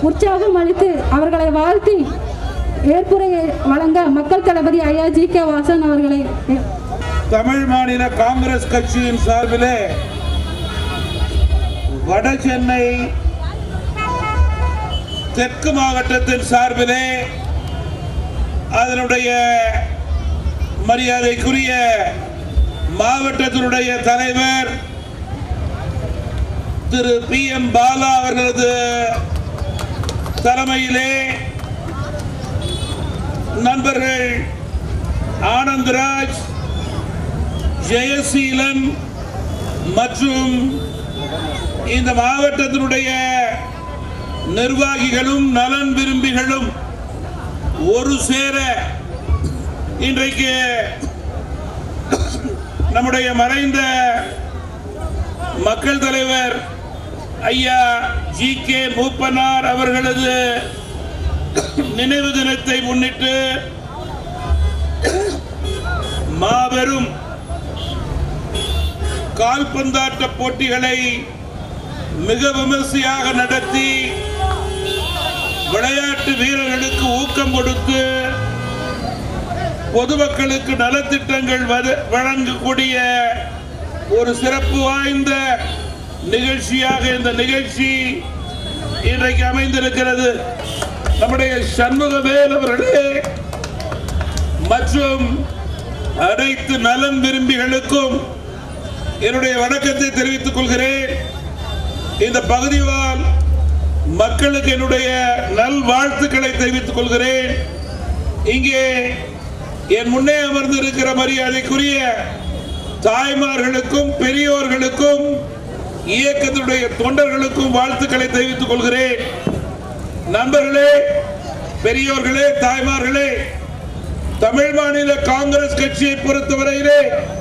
உற்சாகம் அளித்து அவர்களை வாழ்த்தி ஏற்புரையை வழங்க மக்கள் தளபதி ஐயா ஜி கே வாசன் அவர்களை தமிழ் மாநில காங்கிரஸ் கட்சியின் சார்பிலே வட சென்னை தெற்கு மாவட்டத்தின் சார்பிலே அதனுடைய மரியாதைக்குரிய மாவட்டத்தினுடைய தலைவர் திரு பி எம் பாலா அவர்களது தலைமையிலே நண்பர்கள் ஆனந்த்ராஜ் ஜெயசீலன் மற்றும் இந்த மாவட்டத்தினுடைய நிர்வாகிகளும் நலன் விரும்பிகளும் ஒரு சேர இன்றைக்கு நம்முடைய மறைந்த மக்கள் தலைவர் ஐயா ஜி கே மூப்பனார் அவர்களது நினைவு தினத்தை முன்னிட்டு மாபெரும் கால்பந்தாட்ட போட்டிகளை மிக விமர்சையாக நடத்தி விளையாட்டு வீரர்களுக்கு ஊக்கம் கொடுத்து பொதுமக்களுக்கு நலத்திட்டங்கள் வத- வழங்கக்கூடிய ஒரு சிறப்பு வாய்ந்த நிகழ்ச்சியாக இந்த நிகழ்ச்சி இன்றைக்கு அமைந்திருக்கிறது நம்முடைய சண்முகவேல் அவர்களே மற்றும் அனைத்து நலன் விரும்பிகளுக்கும் என்னுடைய வணக்கத்தை தெரிவித்துக் கொள்கிறேன் இந்த பகுதிவால் மக்களுக்கு என்னுடைய நல் வாழ்த்துக்களை தெரிவித்துக் கொள்கிறேன் இங்கே என் முன்னே அமர்ந்திருக்கிற மரியாதைக்குரிய தாய்மார்களுக்கும் பெரியோர்களுக்கும் இயக்கத்தினுடைய தொண்டர்களுக்கும் வாழ்த்துக்களை தெரிவித்துக் கொள்கிறேன் நண்பர்களே பெரியோர்களே தாய்மார்களே தமிழ் மாநில காங்கிரஸ் கட்சியை பொறுத்தவரையிலே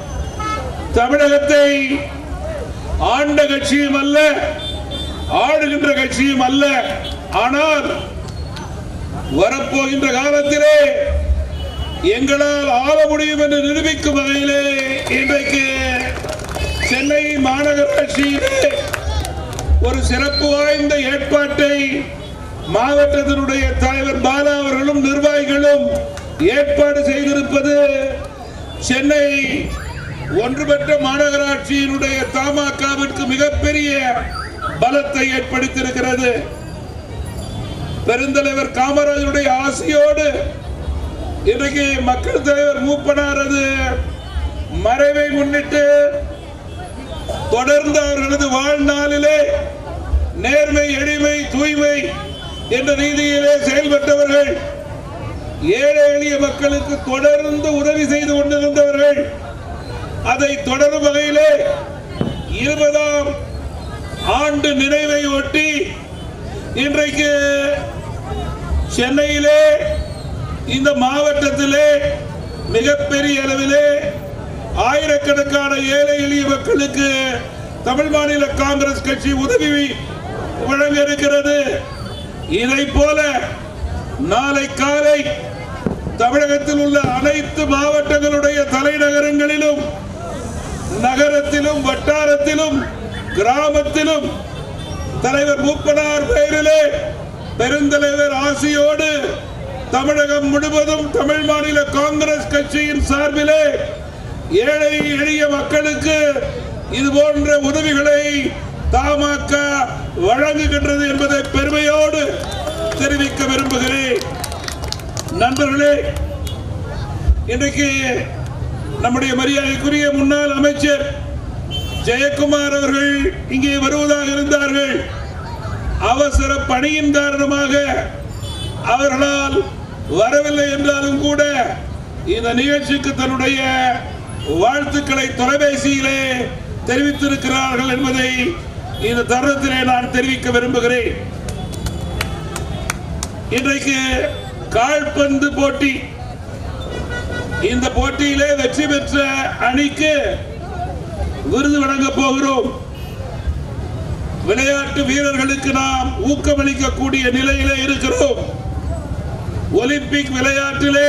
தமிழகத்தை ஆண்ட கட்சியும் அல்ல ஆடுகின்ற கட்சியும் அல்ல ஆனால் வரப்போகின்ற காலத்திலே எங்களால் ஆள முடியும் என்று நிரூபிக்கும் வகையிலே இன்றைக்கு சென்னை மாநகராட்சியிலே ஒரு சிறப்பு வாய்ந்த ஏற்பாட்டை மாவட்டத்தினுடைய தலைவர் பாலா அவர்களும் நிர்வாகிகளும் ஏற்பாடு செய்திருப்பது சென்னை ஒன்றுபட்ட மாநகராட்சியினுடைய தமாகவிற்கு மிகப்பெரிய பலத்தை ஏற்படுத்தியிருக்கிறது பெருந்தலைவர் காமராஜருடைய ஆசையோடு இன்றைக்கு மக்கள் தலைவர் மூப்பனாரது மறைவை முன்னிட்டு தொடர்ந்து அவர்களது வாழ்நாளிலே நேர்மை எளிமை தூய்மை என்ற ரீதியிலே செயல்பட்டவர்கள் ஏழை எளிய மக்களுக்கு தொடர்ந்து உதவி செய்து கொண்டிருந்தவர்கள் அதை தொடரும் வகையிலே இருபதாம் ஆண்டு நினைவை ஒட்டி இன்றைக்கு சென்னையிலே இந்த மாவட்டத்திலே மிகப்பெரிய அளவிலே ஆயிரக்கணக்கான ஏழை எளிய மக்களுக்கு தமிழ் மாநில காங்கிரஸ் கட்சி உதவி வழங்க இருக்கிறது இதை போல நாளை காலை தமிழகத்தில் உள்ள அனைத்து மாவட்டங்களுடைய தலைநகரங்களிலும் நகரத்திலும் வட்டாரத்திலும் கிராமத்திலும் தலைவர் மூப்பனார் பெயரிலே பெருந்தலைவர் ஆசியோடு தமிழகம் முழுவதும் தமிழ் மாநில காங்கிரஸ் கட்சியின் சார்பிலே ஏழை எளிய மக்களுக்கு இது போன்ற உதவிகளை தமாக வழங்குகின்றது என்பதை பெருமையோடு தெரிவிக்க விரும்புகிறேன் நண்பர்களே இன்றைக்கு நம்முடைய மரியாதைக்குரிய முன்னாள் அமைச்சர் ஜெயக்குமார் அவர்கள் இங்கே வருவதாக இருந்தார்கள் அவசர பணியின் காரணமாக அவர்களால் வரவில்லை என்றாலும் கூட இந்த நிகழ்ச்சிக்கு தன்னுடைய வாழ்த்துக்களை தொலைபேசியிலே தெரிவித்திருக்கிறார்கள் என்பதை இந்த தருணத்திலே நான் தெரிவிக்க விரும்புகிறேன் இன்றைக்கு கால்பந்து போட்டி இந்த போட்டியிலே வெற்றி பெற்ற அணிக்கு விருது வழங்க போகிறோம் விளையாட்டு வீரர்களுக்கு நாம் ஊக்கமளிக்கக்கூடிய நிலையிலே இருக்கிறோம் ஒலிம்பிக் விளையாட்டிலே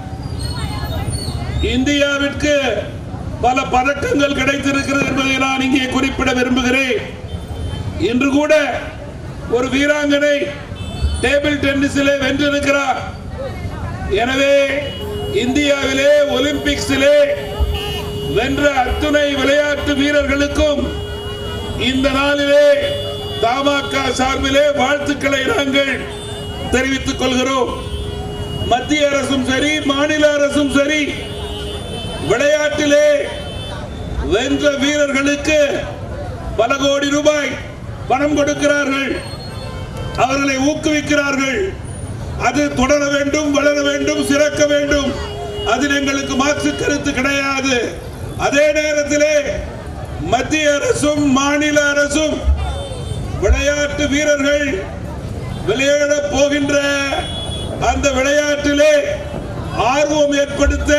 இந்தியாவிற்கு பல பதக்கங்கள் கிடைத்திருக்கிறது என்பதை நான் இங்கே குறிப்பிட விரும்புகிறேன் இன்று கூட ஒரு வீராங்கனை டேபிள் டென்னிஸிலே வென்றிருக்கிறார் எனவே இந்தியாவிலே ஒலிம்பிக்ஸிலே வென்ற அத்துணை விளையாட்டு வீரர்களுக்கும் இந்த நாளிலே தமாக சார்பிலே வாழ்த்துக்களை நாங்கள் தெரிவித்துக் கொள்கிறோம் மத்திய அரசும் சரி மாநில அரசும் சரி விளையாட்டிலே வென்ற வீரர்களுக்கு பல கோடி ரூபாய் பணம் கொடுக்கிறார்கள் அவர்களை ஊக்குவிக்கிறார்கள் அது தொடர வேண்டும் வளர வேண்டும் சிறக்க வேண்டும் அதில் எங்களுக்கு மாற்று கருத்து கிடையாது அதே நேரத்திலே மத்திய அரசும் மாநில அரசும் விளையாட்டு வீரர்கள் விளையாட போகின்ற அந்த விளையாட்டிலே ஆர்வம் ஏற்படுத்த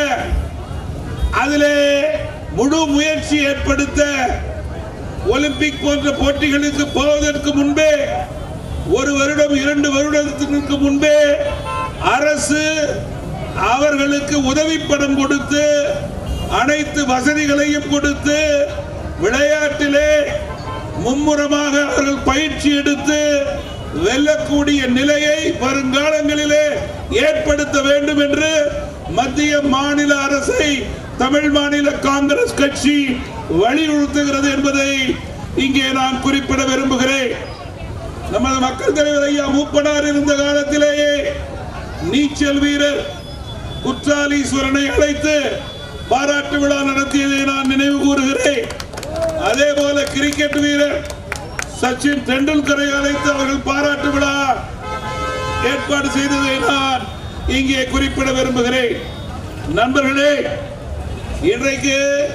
அதிலே முழு முயற்சி ஏற்படுத்த ஒலிம்பிக் போன்ற போட்டிகளுக்கு போவதற்கு முன்பே ஒரு வருடம் இரண்டு வருடத்திற்கு முன்பே அரசு அவர்களுக்கு உதவி பணம் கொடுத்து அனைத்து வசதிகளையும் கொடுத்து விளையாட்டிலே மும்முரமாக அவர்கள் பயிற்சி எடுத்து வெல்லக்கூடிய நிலையை வருங்காலங்களிலே ஏற்படுத்த வேண்டும் என்று மத்திய மாநில அரசை தமிழ் மாநில காங்கிரஸ் கட்சி வலியுறுத்துகிறது என்பதை இங்கே நான் குறிப்பிட விரும்புகிறேன் நமது மக்கள் தலைவர் ஐயா மூப்பனார் இருந்த காலத்திலேயே நீச்சல் வீரர் குற்றாலீஸ்வரனை அழைத்து பாராட்டு விழா நடத்தியதை நான் நினைவு கூறுகிறேன் அதே போல கிரிக்கெட் வீரர் சச்சின் டெண்டுல்கரை அழைத்து அவர்கள் பாராட்டு விழா ஏற்பாடு செய்ததை நான் இங்கே குறிப்பிட விரும்புகிறேன் நண்பர்களே இன்றைக்கு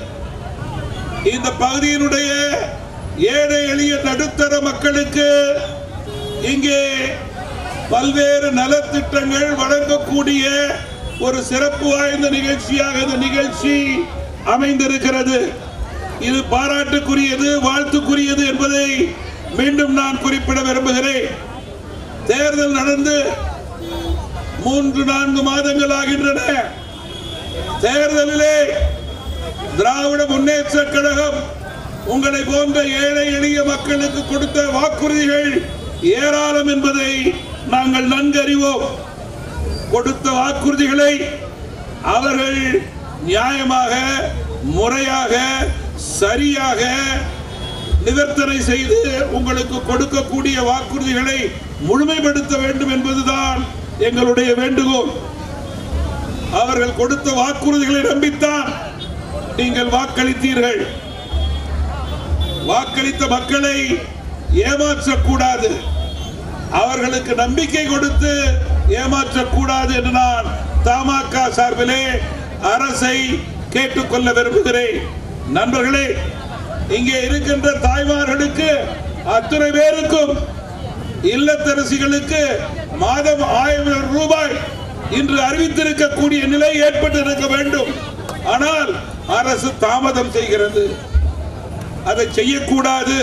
இந்த பகுதியினுடைய ஏழை எளிய நடுத்தர மக்களுக்கு இங்கே பல்வேறு நலத்திட்டங்கள் வழங்கக்கூடிய ஒரு சிறப்பு வாய்ந்த நிகழ்ச்சியாக இந்த நிகழ்ச்சி அமைந்திருக்கிறது இது பாராட்டுக்குரியது வாழ்த்துக்குரியது என்பதை மீண்டும் நான் குறிப்பிட விரும்புகிறேன் தேர்தல் நடந்து மூன்று நான்கு மாதங்கள் ஆகின்றன தேர்தலிலே திராவிட முன்னேற்ற கழகம் உங்களை போன்ற ஏழை எளிய மக்களுக்கு கொடுத்த வாக்குறுதிகள் ஏராளம் என்பதை நாங்கள் நன்கு அறிவோம் கொடுத்த வாக்குறுதிகளை அவர்கள் நியாயமாக முறையாக சரியாக நிவர்த்தனை செய்து உங்களுக்கு கொடுக்கக்கூடிய வாக்குறுதிகளை முழுமைப்படுத்த வேண்டும் என்பதுதான் எங்களுடைய வேண்டுகோள் அவர்கள் கொடுத்த வாக்குறுதிகளை நம்பித்தான் நீங்கள் வாக்களித்தீர்கள் வாக்களித்த மக்களை ஏமாற்றக்கூடாது அவர்களுக்கு நம்பிக்கை கொடுத்து ஏமாற்றக்கூடாது என்று நான் தமாக சார்பிலே அரசை கேட்டுக்கொள்ள விரும்புகிறேன் நண்பர்களே இங்கே இருக்கின்ற தாய்மார்களுக்கு அத்தனை பேருக்கும் இல்லத்தரசிகளுக்கு மாதம் ஆயிரம் ரூபாய் இன்று அறிவித்திருக்கக்கூடிய நிலை ஏற்பட்டு இருக்க வேண்டும் ஆனால் அரசு தாமதம் செய்கிறது அதை செய்யக்கூடாது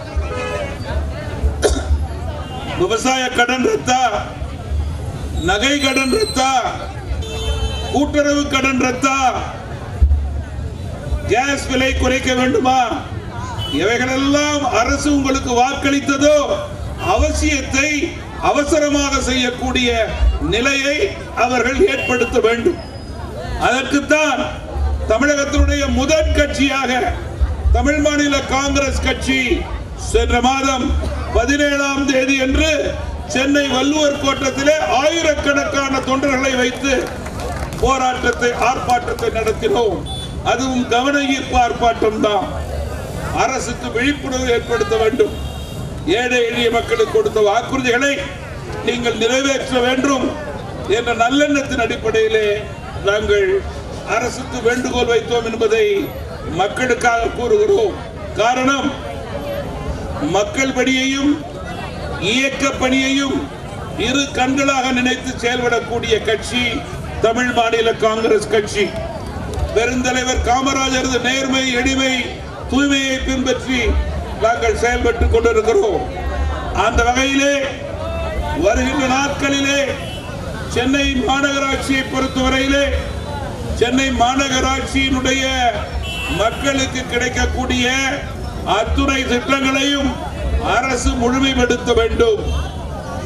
விவசாய கடன் ரத்தா நகை கடன் ரத்தா கூட்டுறவு கடன் ரத்தா கேஸ் விலை குறைக்க வேண்டுமா இவைகளெல்லாம் அரசு உங்களுக்கு வாக்களித்ததோ அவசியத்தை அவசரமாக செய்யக்கூடிய நிலையை அவர்கள் ஏற்படுத்த வேண்டும் அதற்குத்தான் தமிழகத்தினுடைய முதற் கட்சியாக தமிழ் மாநில காங்கிரஸ் கட்சி சென்ற மாதம் பதினேழாம் தேதி என்று சென்னை வள்ளுவர் கோட்டத்திலே ஆயிரக்கணக்கான தொண்டர்களை வைத்து போராட்டத்தை ஆர்ப்பாட்டத்தை நடத்தினோம் அதுவும் கவன ஈர்ப்பு ஆர்ப்பாட்டம் தான் அரசுக்கு விழிப்புணர்வு ஏற்படுத்த வேண்டும் ஏழை எளிய மக்களுக்கு கொடுத்த வாக்குறுதிகளை நீங்கள் நிறைவேற்ற வேண்டும் என்ற நல்லெண்ணத்தின் அடிப்படையிலே நாங்கள் அரசுக்கு வேண்டுகோள் வைத்தோம் என்பதை மக்களுக்காக கூறுகிறோம் காரணம் மக்கள் பணியையும் இயக்க பணியையும் இரு கண்களாக நினைத்து செயல்படக்கூடிய கட்சி தமிழ் மாநில காங்கிரஸ் கட்சி பெருந்தலைவர் காமராஜரது நேர்மை எளிமை தூய்மையை பின்பற்றி நாங்கள் செயல்பட்டுக் கொண்டிருக்கிறோம் அந்த வகையிலே வருகின்ற நாட்களிலே சென்னை மாநகராட்சியை பொறுத்தவரையிலே சென்னை மாநகராட்சியினுடைய மக்களுக்கு கிடைக்கக்கூடிய அத்துணை திட்டங்களையும் அரசு முழுமைப்படுத்த வேண்டும்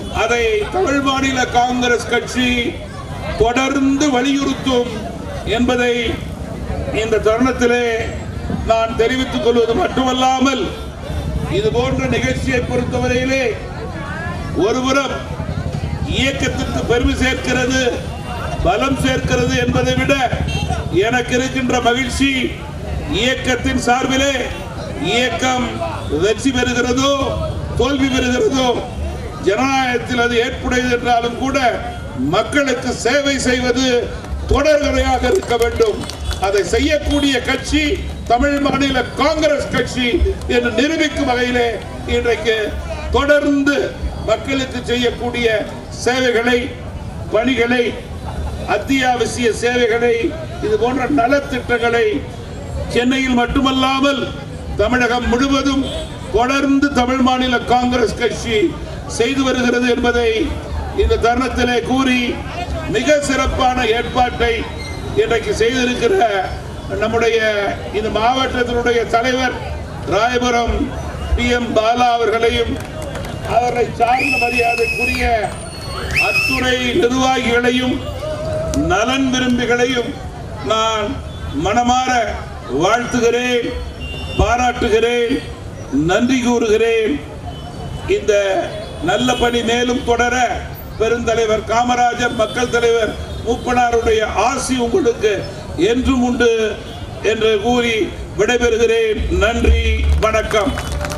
அதை தமிழ் மாநில காங்கிரஸ் கட்சி தொடர்ந்து வலியுறுத்தும் என்பதை இந்த தருணத்திலே நான் தெரிவித்துக் கொள்வது மட்டுமல்லாமல் இது போன்ற நிகழ்ச்சியை பொறுத்தவரையிலே ஒருபுறம் இயக்கத்திற்கு பெருமை சேர்க்கிறது பலம் சேர்க்கிறது என்பதை விட எனக்கு இருக்கின்ற மகிழ்ச்சி இயக்கத்தின் சார்பிலே இயக்கம் வெற்றி பெறுகிறதோ தோல்வி பெறுகிறதோ ஜனநாயகத்தில் அது ஏற்புடையது என்றாலும் கூட மக்களுக்கு சேவை செய்வது தொடர்கதையாக இருக்க வேண்டும் அதை செய்யக்கூடிய கட்சி தமிழ் மாநில காங்கிரஸ் கட்சி என்று நிரூபிக்கும் வகையிலே இன்றைக்கு தொடர்ந்து மக்களுக்கு செய்யக்கூடிய சேவைகளை பணிகளை அத்தியாவசிய சேவைகளை இது போன்ற நலத்திட்டங்களை சென்னையில் மட்டுமல்லாமல் தமிழகம் முழுவதும் தொடர்ந்து தமிழ் மாநில காங்கிரஸ் கட்சி செய்து வருகிறது என்பதை இந்த தருணத்திலே கூறி மிக சிறப்பான ஏற்பாட்டை இன்றைக்கு செய்திருக்கிற நம்முடைய இந்த மாவட்டத்தினுடைய தலைவர் ராயபுரம் பி எம் பாலா அவர்களையும் அவரை சார்ந்த மரியாதைக்குரிய அத்துறை நிர்வாகிகளையும் நலன் விரும்பிகளையும் நான் மனமாற வாழ்த்துகிறேன் பாராட்டுகிறேன் நன்றி கூறுகிறேன் இந்த நல்ல பணி மேலும் தொடர பெருந்தலைவர் காமராஜர் மக்கள் தலைவர் மூப்பனாருடைய ஆசி உங்களுக்கு என்றும் உண்டு என்று கூறி விடைபெறுகிறேன் நன்றி வணக்கம்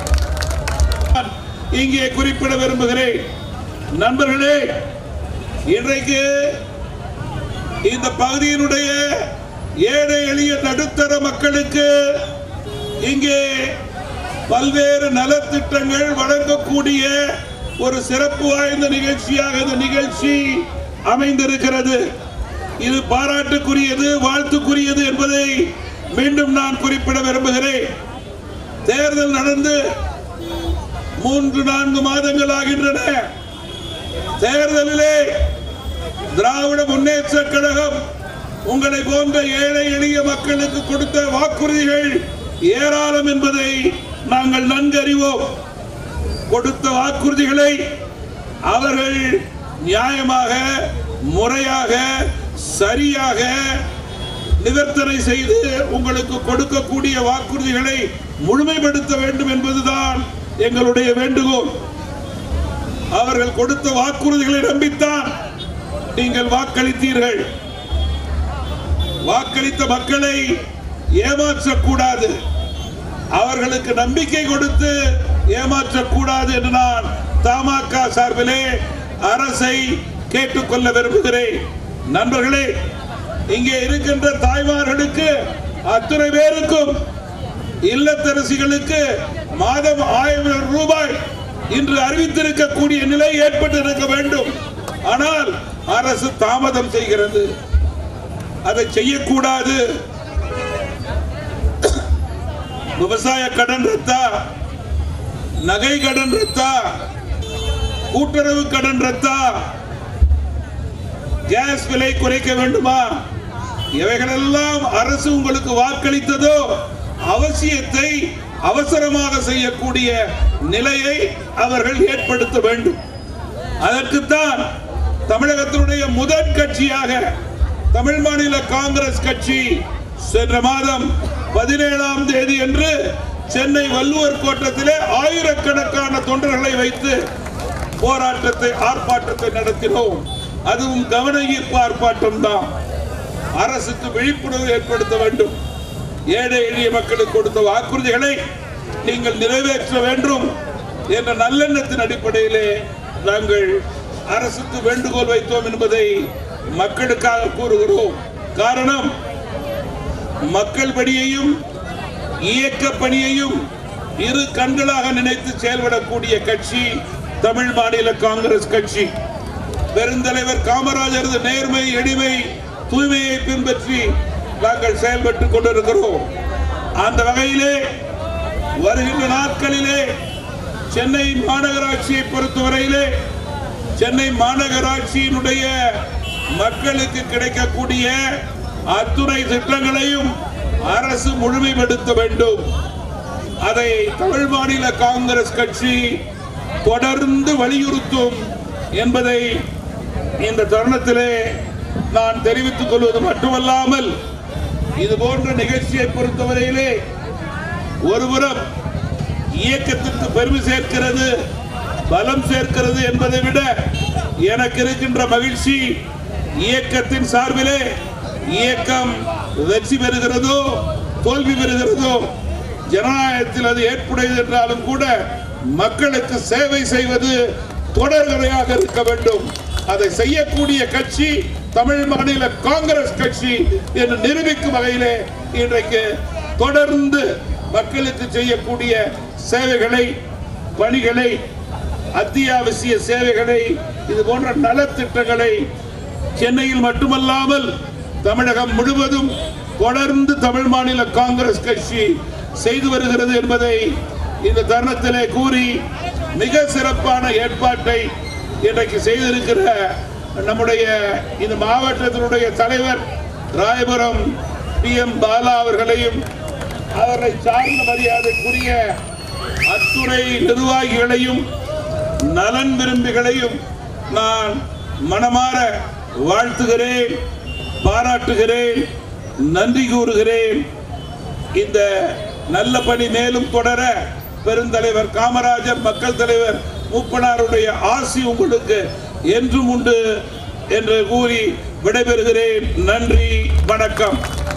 நான் இங்கே குறிப்பிட விரும்புகிறேன் நண்பர்களே இன்றைக்கு இந்த பகுதியினுடைய ஏழை எளிய நடுத்தர மக்களுக்கு இங்கே பல்வேறு நலத்திட்டங்கள் வழங்கக்கூடிய ஒரு சிறப்பு வாய்ந்த நிகழ்ச்சியாக இந்த நிகழ்ச்சி அமைந்திருக்கிறது இது பாராட்டுக்குரியது வாழ்த்துக்குரியது என்பதை மீண்டும் நான் குறிப்பிட விரும்புகிறேன் தேர்தல் நடந்து மூன்று நான்கு மாதங்கள் ஆகின்றன தேர்தலிலே திராவிட முன்னேற்ற கழகம் உங்களை போன்ற ஏழை எளிய மக்களுக்கு கொடுத்த வாக்குறுதிகள் ஏராளம் என்பதை நாங்கள் நன்கு அறிவோம் கொடுத்த வாக்குறுதிகளை அவர்கள் நியாயமாக முறையாக சரியாக நிவர்த்தனை செய்து உங்களுக்கு கொடுக்கக்கூடிய வாக்குறுதிகளை முழுமைப்படுத்த வேண்டும் என்பதுதான் எங்களுடைய வேண்டுகோள் அவர்கள் கொடுத்த வாக்குறுதிகளை நம்பித்தான் நீங்கள் வாக்களித்தீர்கள் வாக்களித்த மக்களை ஏமாற்றக்கூடாது அவர்களுக்கு நம்பிக்கை கொடுத்து ஏமாற்றக்கூடாது என்று நான் தமாக சார்பிலே அரசை கேட்டுக்கொள்ள விரும்புகிறேன் நண்பர்களே இங்கே இருக்கின்ற தாய்மார்களுக்கு அத்தனை பேருக்கும் இல்லத்தரசிகளுக்கு மாதம் ஆயிரம் ரூபாய் இன்று அறிவித்திருக்கக்கூடிய நிலை ஏற்பட்டிருக்க வேண்டும் ஆனால் அரசு தாமதம் செய்கிறது அதை செய்யக்கூடாது விவசாய கடன் ரத்தா நகை கடன் ரத்தா கூட்டுறவு கடன் ரத்தா கேஸ் விலை குறைக்க வேண்டுமா இவைகளெல்லாம் அரசு உங்களுக்கு வாக்களித்ததோ அவசியத்தை அவசரமாக செய்யக்கூடிய நிலையை அவர்கள் ஏற்படுத்த வேண்டும் அதற்குத்தான் தமிழகத்தினுடைய முதற் கட்சியாக தமிழ் மாநில காங்கிரஸ் கட்சி சென்ற மாதம் பதினேழாம் தேதி என்று சென்னை வள்ளுவர் கோட்டத்திலே ஆயிரக்கணக்கான தொண்டர்களை வைத்து போராட்டத்தை ஆர்ப்பாட்டத்தை நடத்தினோம் அதுவும் கவன ஈர்ப்பு ஆர்ப்பாட்டம் தான் அரசுக்கு விழிப்புணர்வு ஏற்படுத்த வேண்டும் ஏழை எளிய மக்களுக்கு கொடுத்த வாக்குறுதிகளை நீங்கள் நிறைவேற்ற வேண்டும் என்ற நல்லெண்ணத்தின் அடிப்படையிலே நாங்கள் அரசுக்கு வேண்டுகோள் வைத்தோம் என்பதை மக்களுக்காக கூறுகிறோம் காரணம் மக்கள் பணியையும் இயக்க பணியையும் இரு கண்களாக நினைத்து செயல்படக்கூடிய கட்சி தமிழ் மாநில காங்கிரஸ் கட்சி பெருந்தலைவர் காமராஜரது நேர்மை எளிமை தூய்மையை பின்பற்றி நாங்கள் செயல்பட்டுக் கொண்டிருக்கிறோம் அந்த வகையிலே வருகின்ற நாட்களிலே சென்னை மாநகராட்சியை பொறுத்தவரையிலே சென்னை மாநகராட்சியினுடைய மக்களுக்கு கிடைக்கக்கூடிய அத்துணை திட்டங்களையும் அரசு முழுமைப்படுத்த வேண்டும் அதை தமிழ் மாநில காங்கிரஸ் கட்சி தொடர்ந்து வலியுறுத்தும் என்பதை இந்த தருணத்திலே நான் தெரிவித்துக் கொள்வது மட்டுமல்லாமல் இது போன்ற நிகழ்ச்சியை பொறுத்தவரையிலே ஒருபுறம் இயக்கத்திற்கு பெருமை சேர்க்கிறது பலம் சேர்க்கிறது என்பதை விட எனக்கு இருக்கின்ற மகிழ்ச்சி இயக்கத்தின் சார்பிலே இயக்கம் வெற்றி பெறுகிறதோ தோல்வி பெறுகிறதோ ஜனநாயகத்தில் அது ஏற்புடையது என்றாலும் கூட மக்களுக்கு சேவை செய்வது தொடர்கதையாக இருக்க வேண்டும் அதை செய்யக்கூடிய கட்சி தமிழ் மாநில காங்கிரஸ் கட்சி என்று நிரூபிக்கும் வகையிலே இன்றைக்கு தொடர்ந்து மக்களுக்கு செய்யக்கூடிய சேவைகளை பணிகளை அத்தியாவசிய சேவைகளை இது போன்ற நலத்திட்டங்களை சென்னையில் மட்டுமல்லாமல் தமிழகம் முழுவதும் தொடர்ந்து தமிழ் மாநில காங்கிரஸ் கட்சி செய்து வருகிறது என்பதை இந்த தருணத்திலே கூறி மிக சிறப்பான ஏற்பாட்டை இன்றைக்கு செய்திருக்கிற நம்முடைய இந்த மாவட்டத்தினுடைய தலைவர் ராயபுரம் பி எம் பாலா அவர்களையும் அவரை சார்ந்த மரியாதைக்குரிய அத்துறை நிர்வாகிகளையும் நலன் விரும்பிகளையும் நான் மனமாற வாழ்த்துகிறேன் பாராட்டுகிறேன் நன்றி கூறுகிறேன் இந்த நல்ல பணி மேலும் தொடர பெருந்தலைவர் காமராஜர் மக்கள் தலைவர் மூப்பனாருடைய ஆசி உங்களுக்கு என்றும் உண்டு என்று கூறி விடைபெறுகிறேன் நன்றி வணக்கம்